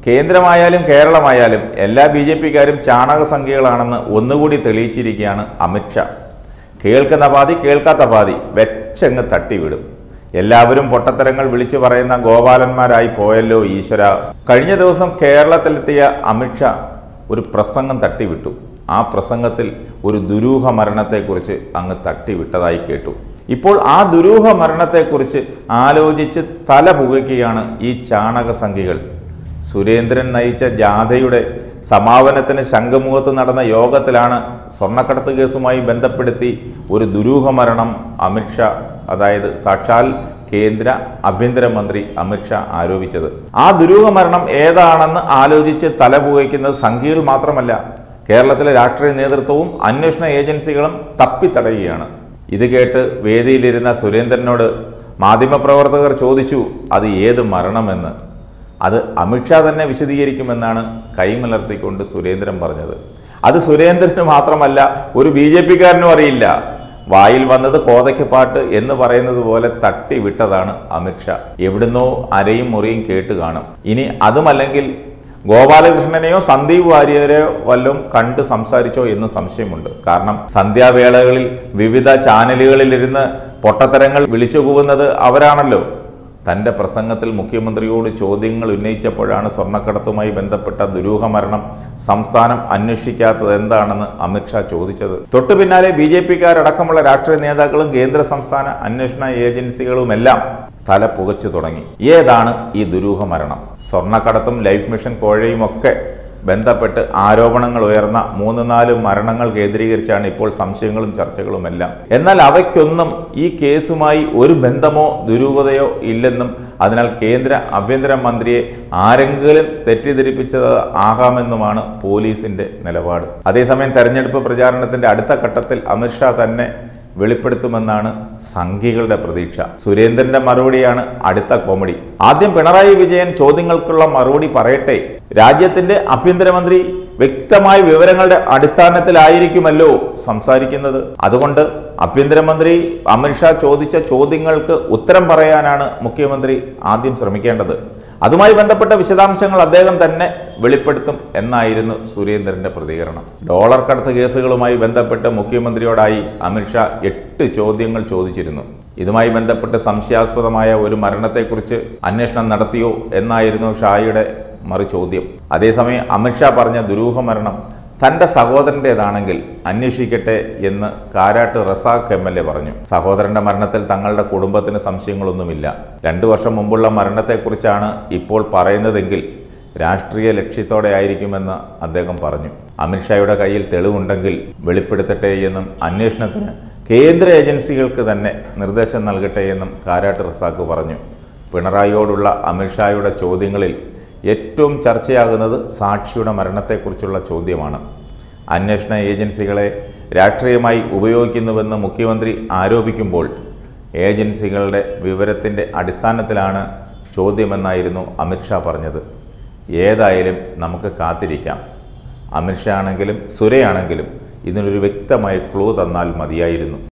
കേന്ദ്രമായാലും കേരളമായാലും എല്ലാ B J പിക്കാരും ചാണക സംഖ്യകളാണെന്ന് ഒന്നുകൂടി തെളിയിച്ചിരിക്കുകയാണ് അമിത്ഷാ കേൾക്കുന്ന പാതി കേൾക്കാത്ത പാതി വെച്ചങ്ങ് തട്ടിവിടും എല്ലാവരും പൊട്ടത്തരങ്ങൾ വിളിച്ചു പറയുന്ന ഗോപാലന്മാരായി പോയല്ലോ ഈശ്വര കഴിഞ്ഞ ദിവസം കേരളത്തിലെത്തിയ അമിത്ഷാ ഒരു പ്രസംഗം തട്ടിവിട്ടു ആ പ്രസംഗത്തിൽ ഒരു ദുരൂഹ മരണത്തെക്കുറിച്ച് അങ്ങ് തട്ടിവിട്ടതായി കേട്ടു ഇപ്പോൾ ആ ദുരൂഹ മരണത്തെക്കുറിച്ച് ആലോചിച്ച് തല പുകയ്ക്കുകയാണ് ഈ ചാണക സംഖ്യകൾ സുരേന്ദ്രൻ നയിച്ച ജാഥയുടെ സമാപനത്തിന് ശംഖുമുഖത്ത് നടന്ന യോഗത്തിലാണ് സ്വർണ്ണക്കടത്ത് കേസുമായി ബന്ധപ്പെടുത്തി ഒരു ദുരൂഹ മരണം അമിത്ഷാ അതായത് സാക്ഷാൽ കേന്ദ്ര ആഭ്യന്തരമന്ത്രി അമിത്ഷാ ആരോപിച്ചത് ആ ദുരൂഹ മരണം ഏതാണെന്ന് ആലോചിച്ച് തലപുകയ്ക്കുന്നത് സംഖ്യകൾ മാത്രമല്ല കേരളത്തിലെ രാഷ്ട്രീയ നേതൃത്വവും അന്വേഷണ ഏജൻസികളും തപ്പിത്തടയുകയാണ് ഇത് കേട്ട് വേദിയിലിരുന്ന സുരേന്ദ്രനോട് മാധ്യമപ്രവർത്തകർ ചോദിച്ചു അത് ഏത് മരണമെന്ന് അത് അമിത്ഷാ തന്നെ വിശദീകരിക്കുമെന്നാണ് കൈമലർത്തിക്കൊണ്ട് സുരേന്ദ്രൻ പറഞ്ഞത് അത് സുരേന്ദ്രന് മാത്രമല്ല ഒരു ബി ജെ പിക്കാരനും അറിയില്ല വായിൽ വന്നത് കോതയ്ക്ക് പാട്ട് എന്ന് പറയുന്നത് പോലെ തട്ടി വിട്ടതാണ് അമിത്ഷാ എവിടുന്നോ അരയും മുറിയും കേട്ട് കാണും ഇനി അതുമല്ലെങ്കിൽ ഗോപാലകൃഷ്ണനെയോ സന്ദീപ് വാര്യരെയോ വല്ലതും കണ്ട് സംസാരിച്ചോ എന്ന് സംശയമുണ്ട് കാരണം സന്ധ്യാവേളകളിൽ വിവിധ ചാനലുകളിലിരുന്ന് പൊട്ടത്തരങ്ങൾ വിളിച്ചു കൂവുന്നത് അവരാണല്ലോ തൻ്റെ പ്രസംഗത്തിൽ മുഖ്യമന്ത്രിയോട് ചോദ്യങ്ങൾ ഉന്നയിച്ചപ്പോഴാണ് സ്വർണ്ണക്കടത്തുമായി ബന്ധപ്പെട്ട ദുരൂഹ മരണം സംസ്ഥാനം അന്വേഷിക്കാത്തത് എന്താണെന്ന് അമിത്ഷാ ചോദിച്ചത് തൊട്ടു പിന്നാലെ ബി ജെ പിക്കാരടക്കമുള്ള രാഷ്ട്രീയ നേതാക്കളും കേന്ദ്ര സംസ്ഥാന അന്വേഷണ ഏജൻസികളുമെല്ലാം തല പുകച്ചു തുടങ്ങി ഏതാണ് ഈ ദുരൂഹ മരണം സ്വർണ്ണക്കടത്തും ലൈഫ് മിഷൻ കോഴയും ഒക്കെ ബന്ധപ്പെട്ട് ആരോപണങ്ങൾ ഉയർന്ന മൂന്ന് നാല് മരണങ്ങൾ കേന്ദ്രീകരിച്ചാണ് ഇപ്പോൾ സംശയങ്ങളും ചർച്ചകളുമെല്ലാം എന്നാൽ അവയ്ക്കൊന്നും ഈ കേസുമായി ഒരു ബന്ധമോ ദുരൂഹതയോ ഇല്ലെന്നും അതിനാൽ കേന്ദ്ര ആഭ്യന്തര മന്ത്രിയെ ആരെങ്കിലും തെറ്റിദ്ധരിപ്പിച്ചത് ആകാമെന്നുമാണ് പോലീസിന്റെ നിലപാട് അതേസമയം തെരഞ്ഞെടുപ്പ് പ്രചാരണത്തിന്റെ അടുത്ത ഘട്ടത്തിൽ അമിത്ഷാ തന്നെ വെളിപ്പെടുത്തുമെന്നാണ് സംഘികളുടെ പ്രതീക്ഷ സുരേന്ദ്രന്റെ മറുപടിയാണ് അടുത്ത കോമഡി ആദ്യം പിണറായി വിജയൻ ചോദ്യങ്ങൾക്കുള്ള മറുപടി പറയട്ടെ രാജ്യത്തിന്റെ ആഭ്യന്തരമന്ത്രി വ്യക്തമായ വിവരങ്ങളുടെ അടിസ്ഥാനത്തിലായിരിക്കുമല്ലോ സംസാരിക്കുന്നത് അതുകൊണ്ട് ആഭ്യന്തരമന്ത്രി അമിത്ഷാ ചോദിച്ച ചോദ്യങ്ങൾക്ക് ഉത്തരം പറയാനാണ് മുഖ്യമന്ത്രി ആദ്യം ശ്രമിക്കേണ്ടത് അതുമായി ബന്ധപ്പെട്ട വിശദാംശങ്ങൾ അദ്ദേഹം തന്നെ വെളിപ്പെടുത്തും എന്നായിരുന്നു സുരേന്ദ്രന്റെ പ്രതികരണം ഡോളർ കടത്ത് കേസുകളുമായി ബന്ധപ്പെട്ട് മുഖ്യമന്ത്രിയോടായി അമിത്ഷാ എട്ട് ചോദ്യങ്ങൾ ചോദിച്ചിരുന്നു ഇതുമായി ബന്ധപ്പെട്ട് സംശയാസ്പദമായ ഒരു മരണത്തെക്കുറിച്ച് അന്വേഷണം നടത്തിയോ എന്നായിരുന്നു ഷായുടെ മറു ചോദ്യം അതേസമയം അമിത്ഷാ പറഞ്ഞ ദുരൂഹ മരണം തൻ്റെ സഹോദരൻ്റേതാണെങ്കിൽ അന്വേഷിക്കട്ടെ എന്ന് Karat Razak M L A പറഞ്ഞു സഹോദരന്റെ മരണത്തിൽ തങ്ങളുടെ കുടുംബത്തിന് സംശയങ്ങളൊന്നുമില്ല രണ്ടു വർഷം മുമ്പുള്ള മരണത്തെക്കുറിച്ചാണ് ഇപ്പോൾ പറയുന്നതെങ്കിൽ രാഷ്ട്രീയ ലക്ഷ്യത്തോടെ ആയിരിക്കുമെന്ന് അദ്ദേഹം പറഞ്ഞു അമിത്ഷായുടെ കയ്യിൽ തെളിവുണ്ടെങ്കിൽ വെളിപ്പെടുത്തട്ടെ എന്നും അന്വേഷണത്തിന് കേന്ദ്ര ഏജൻസികൾക്ക് തന്നെ നിർദ്ദേശം നൽകട്ടെ എന്നും കാരാട്ട് റസാഖ് പറഞ്ഞു പിണറായിയോടുള്ള അമിത്ഷായുടെ ചോദ്യങ്ങളിൽ ഏറ്റവും ചർച്ചയാകുന്നത് സാക്ഷിയുടെ മരണത്തെക്കുറിച്ചുള്ള ചോദ്യമാണ് അന്വേഷണ ഏജൻസികളെ രാഷ്ട്രീയമായി ഉപയോഗിക്കുന്നുവെന്ന് മുഖ്യമന്ത്രി ആരോപിക്കുമ്പോൾ ഏജൻസികളുടെ വിവരത്തിൻ്റെ അടിസ്ഥാനത്തിലാണ് ചോദ്യമെന്നായിരുന്നു അമിത്ഷാ പറഞ്ഞത് ഏതായാലും നമുക്ക് കാത്തിരിക്കാം അമിത്ഷാ ആണെങ്കിലും സുരയാണെങ്കിലും ഇതിനൊരു വ്യക്തമായ ക്ലൂ തന്നാൽ മതിയായിരുന്നു